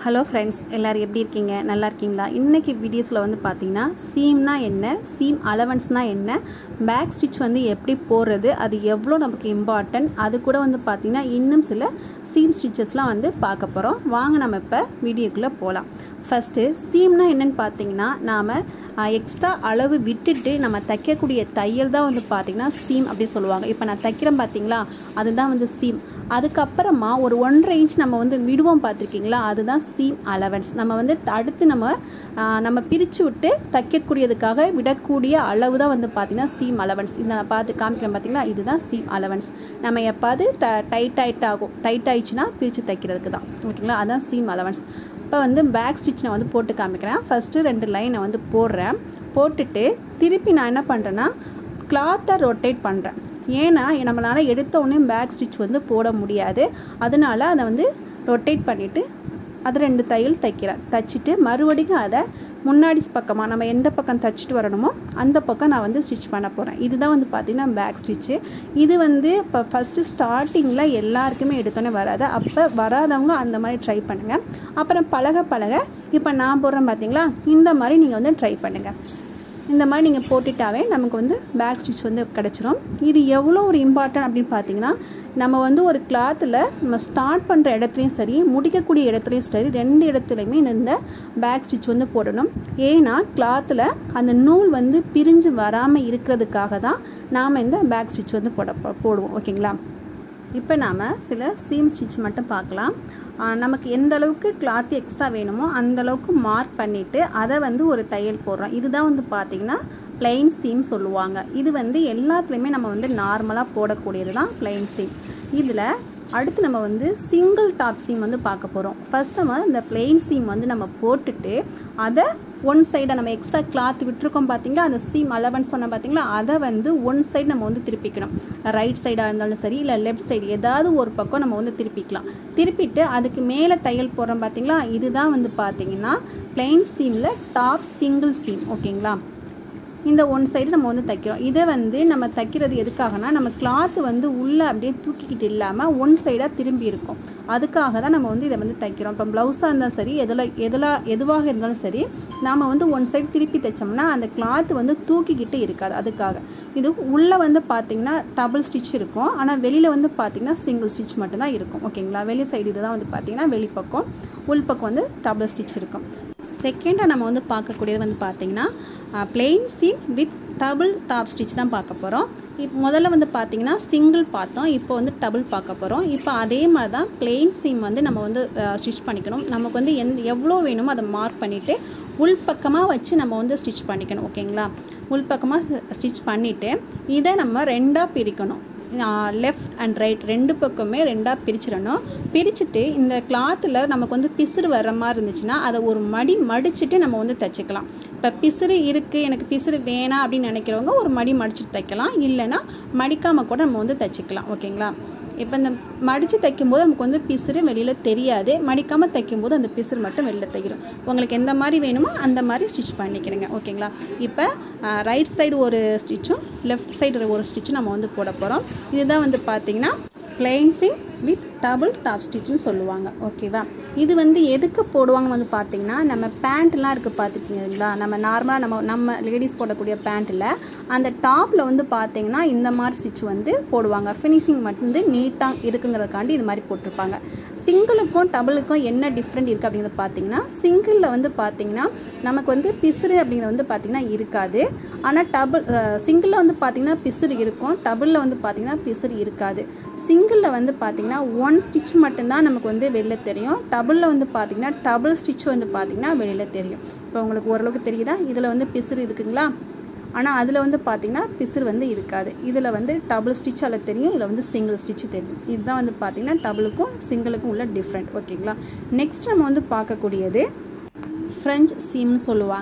hello friends எல்லோரும் எப்படி இருக்கீங்க நல்லா இருக்கீங்களா இன்றைக்கி வீடியோஸில் வந்து பார்த்தீங்கன்னா சீம்னா என்ன சீம் அலவன்ஸ்னால் என்ன பேக் ஸ்டிச் வந்து எப்படி போடுறது அது எவ்வளோ நமக்கு இம்பார்ட்டன்ட் அது கூட வந்து பார்த்திங்கன்னா இன்னும் சில சீம் ஸ்டிச்சஸ்லாம் வந்து பார்க்க போகிறோம் வாங்க நம்ம இப்போ வீடியோக்குள்ளே போகலாம் ஃபஸ்ட்டு சீம்னா என்னென்னு பார்த்தீங்கன்னா நாம் எக்ஸ்ட்ரா அளவு விட்டுட்டு நம்ம தைக்கக்கூடிய தையல் தான் வந்து பார்த்திங்கன்னா சீம் அப்படி சொல்லுவாங்க இப்போ நான் தைக்கிறேன் பார்த்தீங்களா அதுதான் வந்து சீம் அதுக்கப்புறமா ஒரு ஒன்றரை இன்ச் நம்ம வந்து விடுவோம் பார்த்துருக்கீங்களா அதுதான் சீம் அலவன்ஸ் நம்ம வந்து அடுத்து நம்ம நம்ம பிரித்து விட்டு தைக்கக்கூடியதுக்காக விடக்கூடிய அளவு தான் வந்து பார்த்திங்கன்னா சீம் அலவன்ஸ் இந்த நான் பார்த்து காமிக்கிறேன் பார்த்தீங்களா இதுதான் சீம் அலவன்ஸ் நம்ம எப்பாவது ட டைட் டைட் ஆகும் டைட் ஆயிடுச்சுன்னா பிரித்து தைக்கிறதுக்கு தான் ஓகேங்களா அதான் சீம் அலவன்ஸ் இப்போ வந்து பேக் ஸ்டிச் நான் வந்து போட்டு காமிக்கிறேன் ஃபஸ்ட்டு ரெண்டு லைனை வந்து போடுறேன் போட்டுட்டு திருப்பி நான் என்ன பண்ணுறேன்னா கிளாத்தை ரொட்டேட் பண்ணுறேன் ஏன்னா நம்மளால் எடுத்த உடனே பேக் ஸ்டிச் வந்து போட முடியாது அதனால அதை வந்து ரொட்டேட் பண்ணிவிட்டு அது ரெண்டு தையல் தைக்கிறேன் தைச்சிட்டு மறுபடியும் அதை முன்னாடி பக்கமாக நம்ம எந்த பக்கம் தைச்சிட்டு வரணுமோ அந்த பக்கம் நான் வந்து ஸ்டிச் பண்ண போகிறேன் இதுதான் வந்து பார்த்திங்கன்னா பேக் ஸ்டிச்சு இது வந்து இப்போ ஃபஸ்ட்டு ஸ்டார்டிங்கில் எல்லாருக்குமே எடுத்தோன்னே வராது அப்போ வராதவங்க அந்த மாதிரி ட்ரை பண்ணுங்கள் அப்புறம் பழக பழக இப்போ நான் போடுறேன் பார்த்தீங்களா இந்த மாதிரி நீங்கள் வந்து ட்ரை பண்ணுங்கள் இந்த மாதிரி நீங்கள் போட்டுட்டாவே நமக்கு வந்து பேக் ஸ்டிச் வந்து கிடச்சிரும் இது எவ்வளோ ஒரு இம்பார்ட்டன்ட் அப்படின்னு பார்த்தீங்கன்னா நம்ம வந்து ஒரு கிளாத்தில் நம்ம ஸ்டார்ட் பண்ணுற இடத்துலையும் சரி முடிக்கக்கூடிய இடத்துலையும் சரி ரெண்டு இடத்துலையுமே இந்த பேக் ஸ்டிச் வந்து போடணும் ஏன்னா கிளாத்தில் அந்த நூல் வந்து பிரிஞ்சு வராமல் இருக்கிறதுக்காக தான் நாம் இந்த பேக் ஸ்டிச் வந்து போட போடுவோம் ஓகேங்களா இப்போ நாம் சில சீம் ஸ்டிச் மட்டும் பார்க்கலாம் நமக்கு எந்த அளவுக்கு கிளாத் எக்ஸ்ட்ரா வேணுமோ அந்த அளவுக்கு மார்க் பண்ணிவிட்டு அதை வந்து ஒரு தையல் போடுறோம் இதுதான் வந்து பார்த்திங்கன்னா பிளைன் சீம் சொல்லுவாங்க இது வந்து எல்லாத்துலேயுமே நம்ம வந்து நார்மலாக போடக்கூடியது தான் பிளைன் சீம் இதில் அடுத்து நம்ம வந்து சிங்கிள் டாப் சீம் வந்து பார்க்க போகிறோம் ஃபஸ்ட் நம்ம இந்த பிளெயின் சீம் வந்து நம்ம போட்டுட்டு அதை ஒன் சைடை நம்ம எக்ஸ்ட்ரா கிளாத் விட்டுருக்கோம் பார்த்தீங்களா அந்த சீம் அலவன் சொன்ன பார்த்தீங்களா அதை வந்து ஒன் சைடு நம்ம வந்து திருப்பிக்கணும் ரைட் சைடாக இருந்தாலும் சரி இல்லை லெஃப்ட் சைடு ஏதாவது ஒரு பக்கம் நம்ம வந்து திருப்பிக்கலாம் திருப்பிட்டு அதுக்கு மேலே தையல் போடுறோம் பார்த்தீங்களா இதுதான் வந்து பார்த்தீங்கன்னா பிளெயின் சீமில் டாப் சிங்கிள் சீம் ஓகேங்களா இந்த ஒன் சைடு நம்ம வந்து தைக்கிறோம் இதை வந்து நம்ம தைக்கிறது எதுக்காகனா நம்ம கிளாத்து வந்து உள்ளே அப்படியே தூக்கிக்கிட்டு இல்லாமல் ஒன் சைடாக திரும்பி இருக்கும் அதுக்காக தான் நம்ம வந்து இதை வந்து தைக்கிறோம் இப்போ ப்ளவுஸாக இருந்தாலும் சரி எதில் எதில் எதுவாக இருந்தாலும் சரி நாம் வந்து ஒன் சைடு திருப்பி தைச்சோம்னா அந்த கிளாத்து வந்து தூக்கிக்கிட்டு இருக்காது அதுக்காக இது உள்ளே வந்து பார்த்திங்கன்னா டபுள் ஸ்டிச் இருக்கும் ஆனால் வெளியில் வந்து பார்த்திங்கன்னா சிங்கிள் ஸ்டிச் மட்டும்தான் இருக்கும் ஓகேங்களா வெளி சைடு இதுதான் வந்து பார்த்திங்கன்னா வெளிப்பக்கம் உள்பக்கம் வந்து டபுள் ஸ்டிச் இருக்கும் செகண்டாக நம்ம வந்து பார்க்கக்கூடியது வந்து பார்த்திங்கன்னா plain seam with double top stitch தான் பார்க்க போகிறோம் இப்போ முதல்ல வந்து பார்த்திங்கன்னா சிங்கிள் பார்த்தோம் இப்போ வந்து டபுள் பார்க்க போகிறோம் இப்போ அதே மாதிரி தான் பிளெயின் சீம் வந்து நம்ம வந்து ஸ்டிச் பண்ணிக்கணும் நமக்கு வந்து எந்த எவ்வளோ வேணுமோ அதை மார்க் பண்ணிவிட்டு உள்பக்கமாக வச்சு நம்ம வந்து ஸ்டிச் பண்ணிக்கணும் ஓகேங்களா உள்பக்கமாக ஸ்டிச் பண்ணிவிட்டு இதை நம்ம ரெண்டாக பிரிக்கணும் லெஃப்ட் அண்ட் ரைட் ரெண்டு பக்கமே ரெண்டாக பிரிச்சிடணும் பிரிச்சுட்டு இந்த கிளாத்தில் நமக்கு வந்து பிசுறு வர்ற மாதிரி இருந்துச்சுன்னா அதை ஒரு மடி மடிச்சுட்டு நம்ம வந்து தைச்சிக்கலாம் இப்போ பிசுறு இருக்குது எனக்கு பிசுறு வேணாம் அப்படின்னு நினைக்கிறவங்க ஒரு மடி மடிச்சுட்டு தைக்கலாம் இல்லைன்னா மடிக்காமல் கூட நம்ம வந்து தைச்சிக்கலாம் ஓகேங்களா இப்போ இந்த மடித்து தைக்கும்போது நமக்கு வந்து பிசுறு வெளியில் தெரியாது மடிக்காமல் தைக்கும்போது அந்த பிசுறு மட்டும் வெளியில் தைக்கிறோம் உங்களுக்கு எந்த மாதிரி வேணுமோ அந்த மாதிரி ஸ்டிச் பண்ணிக்கிறேங்க ஓகேங்களா இப்போ ரைட் சைடு ஒரு ஸ்டிச்சும் லெஃப்ட் சைடு ஒரு ஸ்டிச்சும் நம்ம வந்து போட போகிறோம் இதுதான் வந்து பார்த்திங்கன்னா பிளெயின்ஸிங் வித் டபுள் டாப் ஸ்டிச்சுன்னு சொல்லுவாங்க ஓகேவா இது வந்து எதுக்கு போடுவாங்க வந்து பார்த்திங்கன்னா நம்ம பேண்ட்லாம் இருக்குது பார்த்துருக்கீங்களா நம்ம நார்மலாக நம்ம நம்ம லேடிஸ் போடக்கூடிய பேண்ட்டில் அந்த டாப்பில் வந்து பார்த்திங்கன்னா இந்த மாதிரி ஸ்டிச் வந்து போடுவாங்க ஃபினிஷிங் மட்டும் வந்து நீட்டாக இருக்குங்கிறதுக்காண்டி இது மாதிரி போட்டிருப்பாங்க சிங்கிளுக்கும் டபுளுக்கும் என்ன டிஃப்ரெண்ட் இருக்குது அப்படிங்கிறத பார்த்திங்கன்னா சிங்கிளில் வந்து பார்த்திங்கன்னா நமக்கு வந்து பிசுறு அப்படிங்கிறது வந்து பார்த்திங்கன்னா இருக்காது ஆனால் டபுள் சிங்கிளில் வந்து பார்த்திங்கன்னா பிசுறு இருக்கும் டபுளில் வந்து பார்த்திங்கன்னா பிசுறு இருக்காது சிங்கிளில் வந்து பார்த்திங்கன்னா ஒன் ஸ்டிச் மட்டும்தான் நமக்கு வந்து வெளில தெரியும் டபுளில் வந்து பார்த்திங்கன்னா டபுள் ஸ்டிச் வந்து பார்த்திங்கன்னா வெளியில் தெரியும் இப்போ உங்களுக்கு ஓரளவுக்கு தெரியுதா இதில் வந்து பிசுறு இருக்குங்களா ஆனால் அதில் வந்து பார்த்திங்கன்னா பிசுறு வந்து இருக்காது இதில் வந்து டபுள் ஸ்டிச் அதில் தெரியும் இதில் வந்து சிங்கிள் ஸ்டிச் தெரியும் இதுதான் வந்து பார்த்திங்கன்னா டபுளுக்கும் சிங்கிளுக்கும் உள்ள டிஃப்ரெண்ட் ஓகேங்களா நெக்ஸ்ட் நம்ம வந்து பார்க்கக்கூடியது ஃப்ரெஞ்ச் சீம்னு சொல்லுவாங்க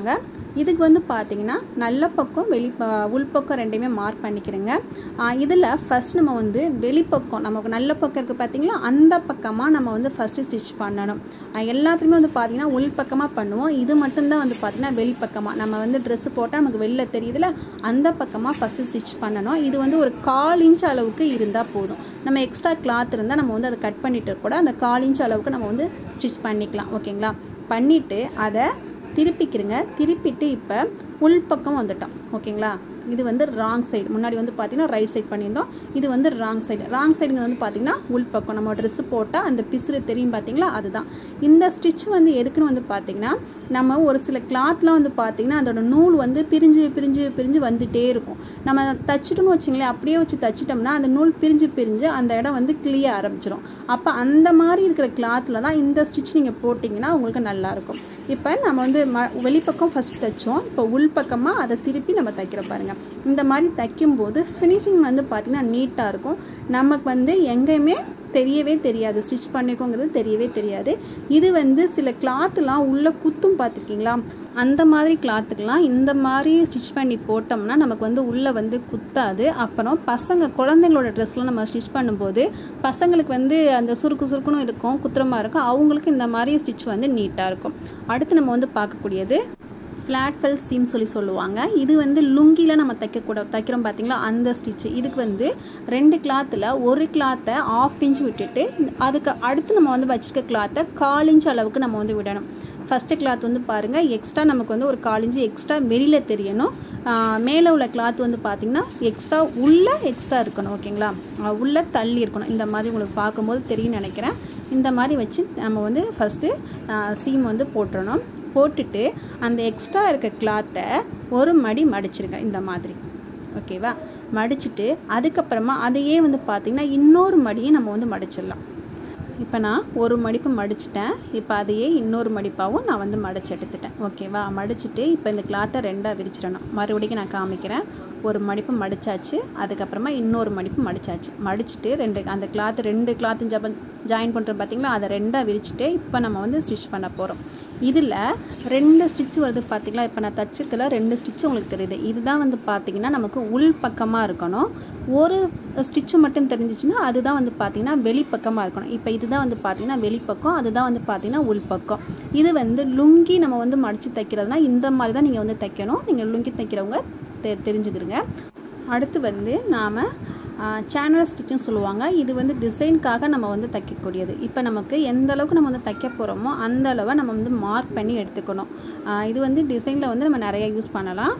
இதுக்கு வந்து பார்த்தீங்கன்னா நல்ல பக்கம் வெளி உள்பக்கம் ரெண்டையுமே மார்க் பண்ணிக்கிறேங்க இதில் ஃபஸ்ட் நம்ம வந்து வெளிப்பக்கம் நமக்கு நல்ல பக்கம் இருக்குது பார்த்தீங்களா அந்த பக்கமாக நம்ம வந்து ஃபஸ்ட்டு ஸ்டிச் பண்ணணும் எல்லாத்துலேயுமே வந்து பார்த்திங்கன்னா உள் பக்கமாக பண்ணுவோம் இது மட்டும்தான் வந்து பார்த்திங்கன்னா வெளிப்பக்கமாக நம்ம வந்து ட்ரெஸ்ஸு போட்டால் நமக்கு வெளில தெரியுதுல அந்த பக்கமாக ஃபஸ்ட்டு ஸ்டிச் பண்ணணும் இது வந்து ஒரு கால் இன்ச் அளவுக்கு இருந்தால் போதும் நம்ம எக்ஸ்ட்ரா கிளாத் இருந்தால் நம்ம வந்து அதை கட் பண்ணிட்டு கூட அந்த கால் இன்ச் அளவுக்கு நம்ம வந்து ஸ்டிச் பண்ணிக்கலாம் ஓகேங்களா பண்ணிவிட்டு அதை திருப்பிக்கிறங்க திருப்பிட்டு இப்போ உள்பக்கம் வந்துட்டோம் ஓகேங்களா இது வந்து ராங் சைடு முன்னாடி வந்து பார்த்திங்கன்னா ரைட் சைடு பண்ணியிருந்தோம் இது வந்து ராங் சைடு ராங் சைடுங்க வந்து பார்த்திங்கன்னா உள்பக்கம் நம்ம ட்ரெஸ்ஸு போட்டால் அந்த பிசுறு தெரியும் பார்த்தீங்களா அதுதான் இந்த ஸ்டிச் வந்து எதுக்குன்னு வந்து பார்த்திங்கன்னா நம்ம ஒரு சில கிளாத்லாம் வந்து பார்த்திங்கன்னா அதோட நூல் வந்து பிரிஞ்சு பிரிஞ்சு பிரிஞ்சு வந்துகிட்டே இருக்கும் நம்ம தச்சிட்டோம்னு வச்சிங்களேன் அப்படியே வச்சு தச்சிட்டோம்னா அந்த நூல் பிரிஞ்சு பிரிஞ்சு அந்த இடம் வந்து கிளிய ஆரம்பிச்சிடும் அப்போ அந்த மாதிரி இருக்கிற கிளாத்தில் தான் இந்த ஸ்டிச் நீங்கள் போட்டிங்கன்னா உங்களுக்கு நல்லாயிருக்கும் இப்போ நம்ம வந்து ம வெளிப்பக்கம் ஃபஸ்ட்டு தைச்சோம் இப்போ உள்பக்கமாக அதை திருப்பி நம்ம தைக்கிற பாருங்கள் இந்த மாதிரி தைக்கும்போது ஃபினிஷிங் வந்து பார்த்திங்கன்னா நீட்டாக இருக்கும் நமக்கு வந்து எங்கேயுமே தெரியவே தெரியாது ஸ்டிச் பண்ணிருக்கோங்கிறது தெரியவே தெரியாது இது வந்து சில கிளாத்துலாம் உள்ளே குத்தும் பார்த்துருக்கீங்களா அந்த மாதிரி கிளாத்துக்கெலாம் இந்த மாதிரி ஸ்டிச் பண்ணி போட்டோம்னா நமக்கு வந்து உள்ளே வந்து குத்தாது அப்புறம் பசங்க குழந்தைங்களோட ட்ரெஸ்லாம் நம்ம ஸ்டிச் பண்ணும்போது பசங்களுக்கு வந்து அந்த சுருக்கு சுருக்குன்னு இருக்கும் குத்துறமாக இருக்கும் அவங்களுக்கு இந்த மாதிரி ஸ்டிச் வந்து நீட்டாக இருக்கும் அடுத்து நம்ம வந்து பார்க்கக்கூடியது ஃப்ளாட் ஃபெல் சீம் சொல்லி சொல்லுவாங்க இது வந்து லுங்கியில் நம்ம தைக்கக்கூட தைக்கிறோம் பார்த்தீங்களா அந்த ஸ்டிச்சு இதுக்கு வந்து ரெண்டு கிளாத்தில் ஒரு கிளாத்தை ஆஃப் இன்ச் விட்டுட்டு அதுக்கு அடுத்து நம்ம வந்து வச்சுருக்க கிளாத்தை கால் இன்ச் அளவுக்கு நம்ம வந்து விடணும் ஃபஸ்ட்டு கிளாத் வந்து பாருங்கள் எக்ஸ்ட்ரா நமக்கு வந்து ஒரு கால் இன்ச்சு எக்ஸ்ட்ரா வெளியில் தெரியணும் மேலே உள்ள கிளாத் வந்து பார்த்திங்கன்னா எக்ஸ்ட்ரா உள்ளே எக்ஸ்ட்ரா இருக்கணும் ஓகேங்களா உள்ளே தள்ளி இருக்கணும் இந்த மாதிரி உங்களுக்கு பார்க்கும்போது தெரியும் நினைக்கிறேன் இந்த மாதிரி வச்சு நம்ம வந்து ஃபஸ்ட்டு சீம் வந்து போட்டுறணும் போட்டுட்டு அந்த எக்ஸ்ட்ரா இருக்க கிளாத்தை ஒரு மடி மடிச்சிருங்க இந்த மாதிரி ஓகேவா மடிச்சுட்டு அதுக்கப்புறமா அதையே வந்து பார்த்திங்கன்னா இன்னொரு மடியை நம்ம வந்து மடிச்சிடலாம் இப்போ நான் ஒரு மடிப்பு மடிச்சிட்டேன் இப்போ அதையே இன்னொரு மடிப்பாகவும் நான் வந்து மடிச்சு எடுத்துட்டேன் ஓகேவா மடிச்சுட்டு இப்போ இந்த கிளாத்தை ரெண்டாக விரிச்சிடணும் மறுபடியும் நான் காமிக்கிறேன் ஒரு மடிப்பு மடித்தாச்சு அதுக்கப்புறமா இன்னொரு மடிப்பு மடித்தாச்சு மடிச்சுட்டு ரெண்டு அந்த கிளாத்து ரெண்டு கிளாத்து ஜப ஜாயின் பண்ணுறோம் பார்த்திங்களா அதை ரெண்டாக விரிச்சுட்டு இப்போ நம்ம வந்து ஸ்டிச் பண்ண போகிறோம் இதில் ரெண்டு ஸ்டிச் வருது பார்த்திங்களா இப்போ நான் தச்சிருக்கல ரெண்டு ஸ்டிச் உங்களுக்கு தெரியுது இதுதான் வந்து பார்த்திங்கன்னா நமக்கு உள் பக்கமாக இருக்கணும் ஒரு ஸ்டிச்சு மட்டும் தெரிஞ்சிச்சுன்னா அதுதான் வந்து பார்த்திங்கன்னா வெளிப்பக்கமாக இருக்கணும் இப்போ இதுதான் வந்து பார்த்திங்கன்னா வெளிப்பக்கம் அதுதான் வந்து பார்த்திங்கன்னா உள்பக்கம் இது வந்து லுங்கி நம்ம வந்து மடித்து தைக்கிறதுனா இந்த மாதிரி தான் நீங்கள் வந்து தைக்கணும் நீங்கள் லுங்கி தைக்கிறவங்க தெ தெரிஞ்சுக்கிறங்க அடுத்து வந்து நாம் சேனல் ஸ்டிச்சுன்னு சொல்லுவாங்க இது வந்து டிசைனுக்காக நம்ம வந்து தைக்கக்கூடியது இப்போ நமக்கு எந்த அளவுக்கு நம்ம வந்து தைக்க போகிறோமோ அந்த அளவை நம்ம வந்து மார்க் பண்ணி எடுத்துக்கணும் இது வந்து டிசைனில் வந்து நம்ம நிறைய யூஸ் பண்ணலாம்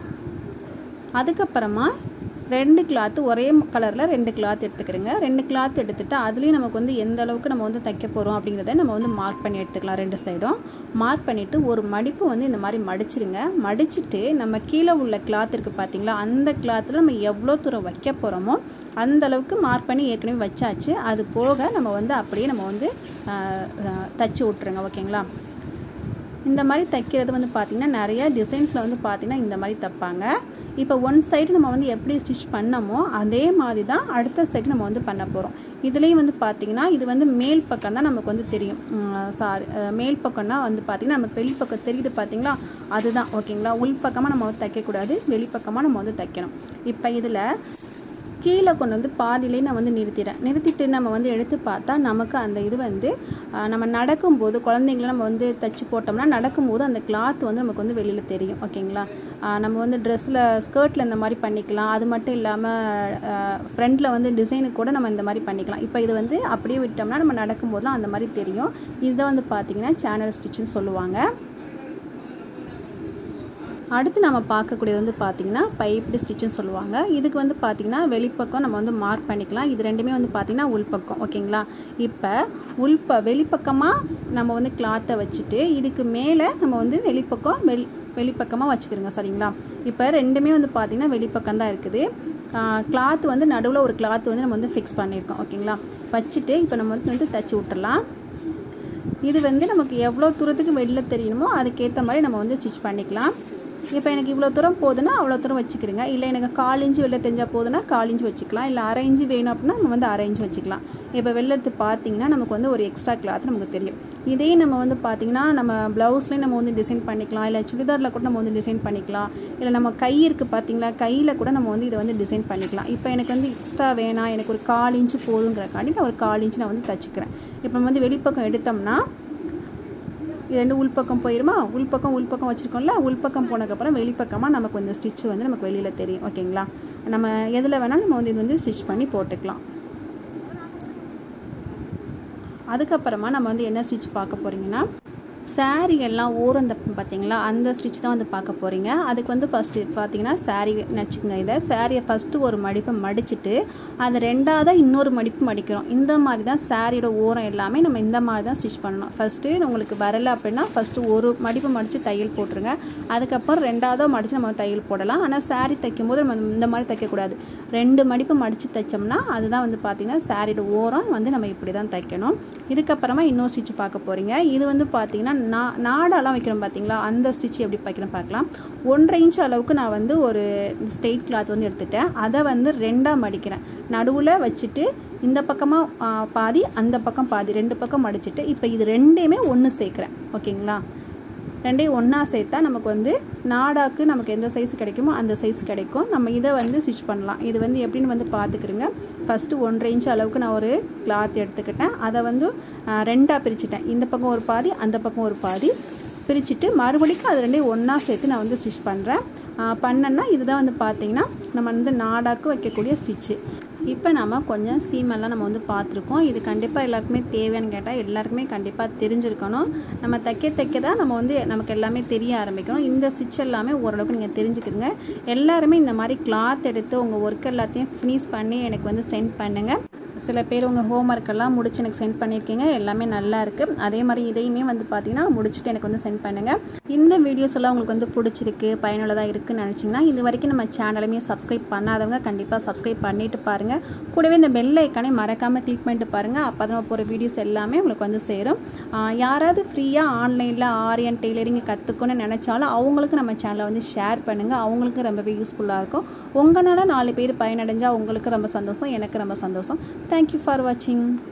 அதுக்கப்புறமா ரெண்டு கிளாத்து ஒரே கலரில் ரெண்டு கிளாத் எடுத்துக்கிறேங்க ரெண்டு கிளாத் எடுத்துகிட்டு அதுலேயும் நமக்கு வந்து எந்த அளவுக்கு நம்ம வந்து தைக்க போகிறோம் அப்படிங்கிறத நம்ம வந்து மார்க் பண்ணி எடுத்துக்கலாம் ரெண்டு சைடும் மார்க் பண்ணிவிட்டு ஒரு மடிப்பு வந்து இந்த மாதிரி மடிச்சிருங்க மடிச்சுட்டு நம்ம கீழே உள்ள கிளாத் இருக்குது பார்த்தீங்களா அந்த கிளாத்தில் நம்ம எவ்வளோ தூரம் வைக்க போகிறோமோ அந்த அளவுக்கு மார்க் பண்ணி ஏற்கனவே வச்சாச்சு அது போக நம்ம வந்து அப்படியே நம்ம வந்து தச்சு விட்ருங்க ஓகேங்களா இந்த மாதிரி தைக்கிறது வந்து பார்த்திங்கன்னா நிறைய டிசைன்ஸில் வந்து பார்த்திங்கன்னா இந்த மாதிரி தைப்பாங்க இப்போ ஒன் சைடு நம்ம வந்து எப்படி ஸ்டிச் பண்ணமோ அதே மாதிரி தான் அடுத்த சைடு நம்ம வந்து பண்ண போகிறோம் இதுலேயும் வந்து பார்த்திங்கன்னா இது வந்து மேல் பக்கம் தான் நமக்கு வந்து தெரியும் சாரி மேல் பக்கம்னா வந்து பார்த்திங்கன்னா நமக்கு வெளிப்பக்கம் தெரியுது பார்த்திங்களா அதுதான் ஓகேங்களா உள் பக்கமாக நம்ம வந்து தைக்கக்கூடாது வெளிப்பக்கமாக நம்ம வந்து தைக்கணும் இப்போ இதில் கீழே கொண்டு வந்து பாதியிலே நான் வந்து நிறுத்திடுறேன் நிறுத்திட்டு நம்ம வந்து எடுத்து பார்த்தா நமக்கு அந்த இது வந்து நம்ம நடக்கும்போது குழந்தைங்கள நம்ம வந்து தைச்சி போட்டோம்னா நடக்கும்போது அந்த கிளாத் வந்து நமக்கு வந்து வெளியில் தெரியும் ஓகேங்களா நம்ம வந்து ட்ரெஸ்ஸில் ஸ்கர்ட்டில் இந்த மாதிரி பண்ணிக்கலாம் அது மட்டும் இல்லாமல் ஃப்ரண்டில் வந்து டிசைனுக்கு கூட நம்ம இந்த மாதிரி பண்ணிக்கலாம் இப்போ இது வந்து அப்படியே விட்டோம்னா நம்ம நடக்கும்போதெலாம் அந்த மாதிரி தெரியும் இதுதான் வந்து பார்த்திங்கன்னா சேனல் ஸ்டிச்சுன்னு சொல்லுவாங்க அடுத்து நம்ம பார்க்கக்கூடியது வந்து பார்த்திங்கன்னா பைப்டு ஸ்டிச்சுன்னு சொல்லுவாங்க இதுக்கு வந்து பார்த்திங்கன்னா வெளிப்பக்கம் நம்ம வந்து மார்க் பண்ணிக்கலாம் இது ரெண்டுமே வந்து பார்த்திங்கன்னா உள்பக்கம் ஓகேங்களா இப்போ உள்ப வெளிப்பக்கமாக நம்ம வந்து கிளாத்தை வச்சுட்டு இதுக்கு மேலே நம்ம வந்து வெளிப்பக்கம் வெளி வெளிப்பக்கமாக வச்சுக்கிறோங்க சரிங்களா இப்போ ரெண்டுமே வந்து பார்த்திங்கன்னா வெளிப்பக்கம் தான் இருக்குது கிளாத் வந்து நடுவில் ஒரு கிளாத் வந்து நம்ம வந்து ஃபிக்ஸ் பண்ணியிருக்கோம் ஓகேங்களா வச்சுட்டு இப்போ நம்ம வந்து வந்து தைச்சி விட்டுறலாம் இது வந்து நமக்கு எவ்வளோ தூரத்துக்கு வெளில தெரியணுமோ அதுக்கேற்ற மாதிரி நம்ம வந்து ஸ்டிச் பண்ணிக்கலாம் இப்போ எனக்கு இவ்வளோ தூரம் போதுன்னா அவ்வளோ தூரம் வச்சுக்கிறேங்க இல்லை எனக்கு கால் இன்ச்சு வெளில தெரிஞ்சால் போதுன்னா கால் இன்ச்சு வச்சுக்கலாம் இல்லை அரை இன்ச்சு வேணும் அப்படின்னா நம்ம வந்து அரை இன்ச்சு வச்சுக்கலாம் இப்போ வெளில எடுத்து பார்த்தீங்கன்னா நமக்கு வந்து ஒரு எக்ஸ்ட்ரா கிளாத் நமக்கு தெரியும் இதே நம்ம வந்து பார்த்திங்கன்னா நம்ம ப்ளவுஸ்லேயும் நம்ம வந்து டிசைன் பண்ணிக்கலாம் இல்லை சுடிதாரில் கூட நம்ம வந்து டிசைன் பண்ணிக்கலாம் இல்லை நம்ம கை இருக்குது பார்த்தீங்களா கையில் கூட நம்ம வந்து இதை வந்து டிசைன் பண்ணிக்கலாம் இப்போ எனக்கு வந்து எக்ஸ்ட்ரா வேணாம் எனக்கு ஒரு கால் இன்ச்சு போதுங்கிறக்காண்டி நான் ஒரு கால் இன்ச்சு நான் வந்து தச்சுக்கிறேன் இப்போ நம்ம வந்து வெளிப்பக்கம் எடுத்தோம்னா இது ரெண்டு உள்பக்கம் போயிருமா உள்பக்கம் உள்பக்கம் வச்சுருக்கோம்ல உள்பக்கம் போனதுக்கப்புறம் வெளிப்பக்கமாக நமக்கு இந்த ஸ்டிச் வந்து நமக்கு வெளியில் தெரியும் ஓகேங்களா நம்ம எதில் வேணாலும் நம்ம வந்து இது வந்து ஸ்டிச் பண்ணி போட்டுக்கலாம் அதுக்கப்புறமா நம்ம வந்து என்ன ஸ்டிச் பார்க்க போகிறீங்கன்னா சாரீ எல்லாம் ஓரம் தப்பு பார்த்தீங்களா அந்த ஸ்டிச் தான் வந்து பார்க்க போகிறீங்க அதுக்கு வந்து ஃபஸ்ட்டு பார்த்தீங்கன்னா சாரீ நச்சுக்குங்க இதை சாரியை ஃபஸ்ட்டு ஒரு மடிப்பை மடிச்சுட்டு அது ரெண்டாவதாக இன்னொரு மடிப்பு மடிக்கிறோம் இந்த மாதிரி தான் சாரியோட ஓரம் எல்லாமே நம்ம இந்த மாதிரி தான் ஸ்டிச் பண்ணணும் ஃபஸ்ட்டு உங்களுக்கு வரலை அப்படின்னா ஃபஸ்ட்டு ஒரு மடிப்பு மடித்து தையல் போட்டுருங்க அதுக்கப்புறம் ரெண்டாவதாக மடித்து நம்ம தையல் போடலாம் ஆனால் சாரீ தைக்கும் போது நம்ம இந்த மாதிரி தைக்கக்கூடாது ரெண்டு மடிப்பு மடித்து தைச்சோம்னா அதுதான் வந்து பார்த்திங்கன்னா சாரியோட ஓரம் வந்து நம்ம இப்படி தான் தைக்கணும் இதுக்கப்புறமா இன்னொரு ஸ்டிச் பார்க்க போகிறீங்க இது வந்து பார்த்திங்கன்னா நா நாடாலாம் வைக்கிறோம் பார்த்தீங்களா அந்த ஸ்டிச் எப்படி வைக்கிறோம் பார்க்கலாம் ஒன்றரை இன்ச் அளவுக்கு நான் வந்து ஒரு ஸ்ட்ரெயிட் கிளாத் வந்து எடுத்துட்டேன் அதை வந்து ரெண்டாக மடிக்கிறேன் நடுவில் வச்சுட்டு இந்த பக்கமாக பாதி அந்த பக்கம் பாதி ரெண்டு பக்கம் மடிச்சுட்டு இப்போ இது ரெண்டையுமே ஒன்று சேர்க்குறேன் ஓகேங்களா ரெண்டையும் ஒன்றா சேர்த்தா நமக்கு வந்து நாடாக்கு நமக்கு எந்த சைஸ் கிடைக்குமோ அந்த சைஸ் கிடைக்கும் நம்ம இதை வந்து ஸ்டிச் பண்ணலாம் இது வந்து எப்படின்னு வந்து பார்த்துக்கிறோங்க ஃபஸ்ட்டு ஒன்றரை இன்ச் அளவுக்கு நான் ஒரு கிளாத் எடுத்துக்கிட்டேன் அதை வந்து ரெண்டாக பிரிச்சுட்டேன் இந்த பக்கம் ஒரு பாதி அந்த பக்கம் ஒரு பாதி பிரிச்சுட்டு மறுபடிக்கும் அது ரெண்டையும் ஒன்றா சேர்த்து நான் வந்து ஸ்டிச் பண்ணுறேன் பண்ணேன்னா இதுதான் வந்து பார்த்திங்கன்னா நம்ம வந்து நாடாக்கு வைக்கக்கூடிய ஸ்டிச்சு இப்போ நம்ம கொஞ்சம் சீமெல்லாம் நம்ம வந்து பார்த்துருக்கோம் இது கண்டிப்பாக எல்லாருக்குமே தேவைன்னு கேட்டால் எல்லாருக்குமே கண்டிப்பாக தெரிஞ்சிருக்கணும் நம்ம தைக்க தைக்க தான் நம்ம வந்து நமக்கு எல்லாமே தெரிய ஆரம்பிக்கணும் இந்த ஸ்டிச் எல்லாமே ஓரளவுக்கு நீங்கள் தெரிஞ்சுக்கிறங்க எல்லாருமே இந்த மாதிரி கிளாத் எடுத்து உங்கள் ஒர்க் எல்லாத்தையும் ஃபினிஷ் பண்ணி எனக்கு வந்து சென்ட் பண்ணுங்கள் சில பேர் உங்கள் ஹோம் ஒர்க்கெல்லாம் முடிச்சு எனக்கு சென்ட் பண்ணியிருக்கீங்க எல்லாமே நல்லா இருக்குது அதே மாதிரி இதையுமே வந்து பார்த்தீங்கன்னா முடிச்சுட்டு எனக்கு வந்து சென்ட் பண்ணுங்கள் இந்த வீடியோஸ் எல்லாம் உங்களுக்கு வந்து பிடிச்சிருக்கு பயனுள்ளதாக இருக்குன்னு நினச்சிங்கன்னா இது வரைக்கும் நம்ம சேனலுமே சப்ஸ்கிரைப் பண்ணாதவங்க கண்டிப்பாக சப்ஸ்கிரைப் பண்ணிட்டு பாருங்கள் கூடவே இந்த பெல் ஐக்கானே மறக்காமல் கிளிக் பண்ணிட்டு பாருங்கள் அப்போ தான் போகிற வீடியோஸ் எல்லாமே உங்களுக்கு வந்து சேரும் யாராவது ஃப்ரீயாக ஆன்லைனில் ஆரியன் டெய்லரிங் கற்றுக்கணும்னு நினச்சாலும் அவங்களுக்கு நம்ம சேனலை வந்து ஷேர் பண்ணுங்கள் அவங்களுக்கு ரொம்பவே யூஸ்ஃபுல்லாக இருக்கும் உங்களால் நாலு பேர் பயனடைஞ்சால் உங்களுக்கு ரொம்ப சந்தோஷம் எனக்கு ரொம்ப சந்தோஷம் தேங்க்யூ ஃபார் வாட்சிங்